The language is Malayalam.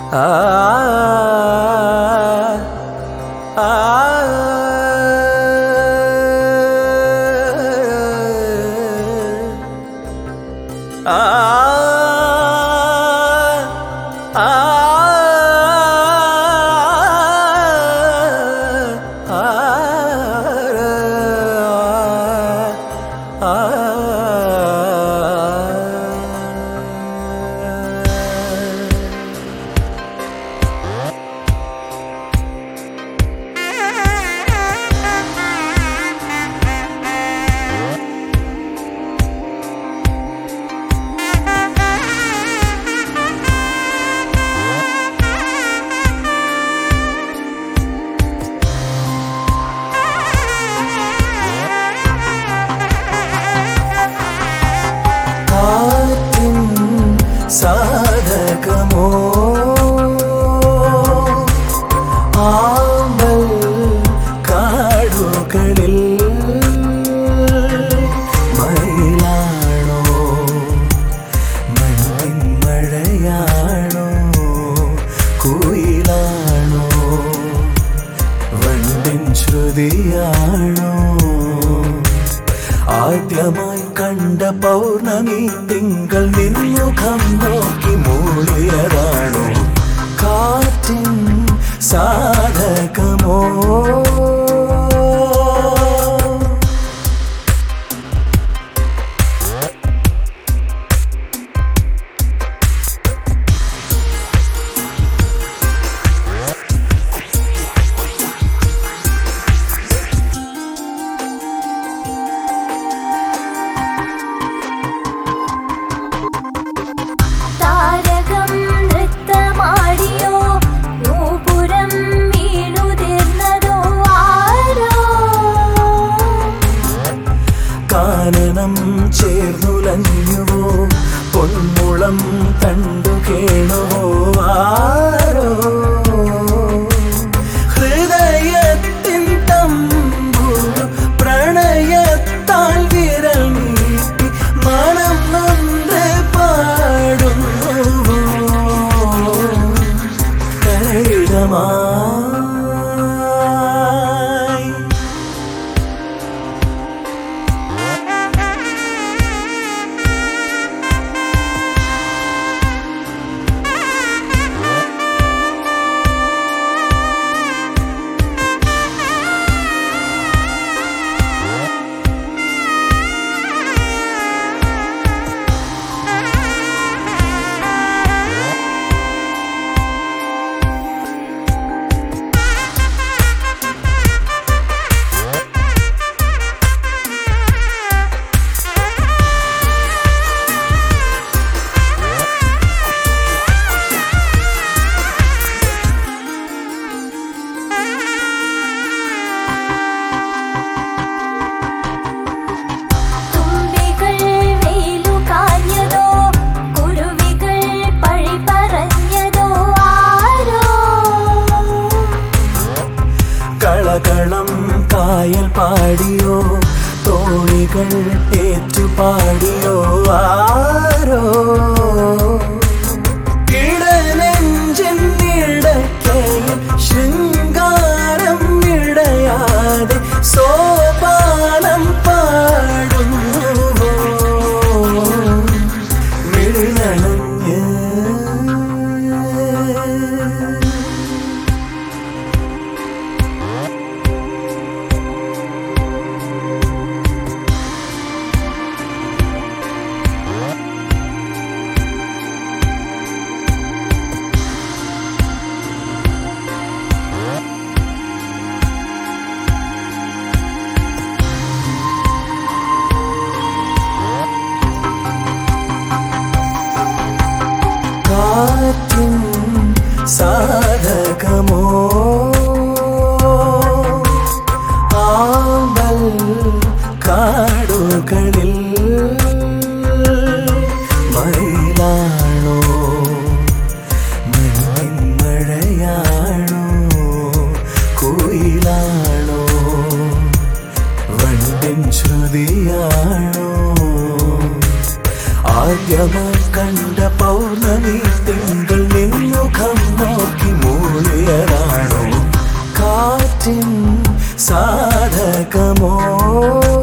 ആ ആ ആ ആ കാറ്റിൻ സാധകമോ ആമ്പൽ കാടുകളിൽ മയിലാണോ മഞ്ഞിൻ മഴയാണോ കുയിലാണോ വണ്ടിൻ ശ്രുതിയാണോ ആദ്യമായി കണ്ട പൗർണമി തിങ്കൾ നിന്നുഖം നോക്കി മൂളിയതാണോ കാറ്റിൻ സാധകമോ താരകം നൃത്തമാടിയോ നൂപുരം വീണുതിർന്നതോ ആരോ കാനനം ചേർന്നുലഞ്ഞുവോ പൊന്മുളം കണ്ടു കേണുവോ ആരോ ഹൃദയത്തിൻ തമ്പുരു പ്രണയത്താൽ വിരൽ നീട്ടി മനം നൊന്ന് പാടുന്നുവോ കരയിടമായി തുമ്പികൾ വെയിലു കാഞ്ഞതോ കുരുവികൾ പഴി പറഞ്ഞതോ ആരോ കളകളം കായൽ പാടിയോ തോണികൾ ഏറ്റുപാടിയോ ആരോ ഇടനെഞ്ചിൻ ഇടയ്ക്കയിൽ ശൃംഗാരം ഇടയാതെ സോപാനം പാടുന്നുവോ മിഴിനണഞ്ഞ് കാറ്റിൻ സാധകമോ ആമ്പൽ കാടുകളിൽ മയിലാണോ മഞ്ഞിൻ മഴയാണോ കുയിലാണോ വണ്ടിൻ ശ്രുതിയാണോ ആദ്യമായി കണ്ട പൗർണമി തിങ്കൾ നിന്നു മുഖം നോക്കി മൂളിയതാണോ കാറ്റിൻ സാധകമോ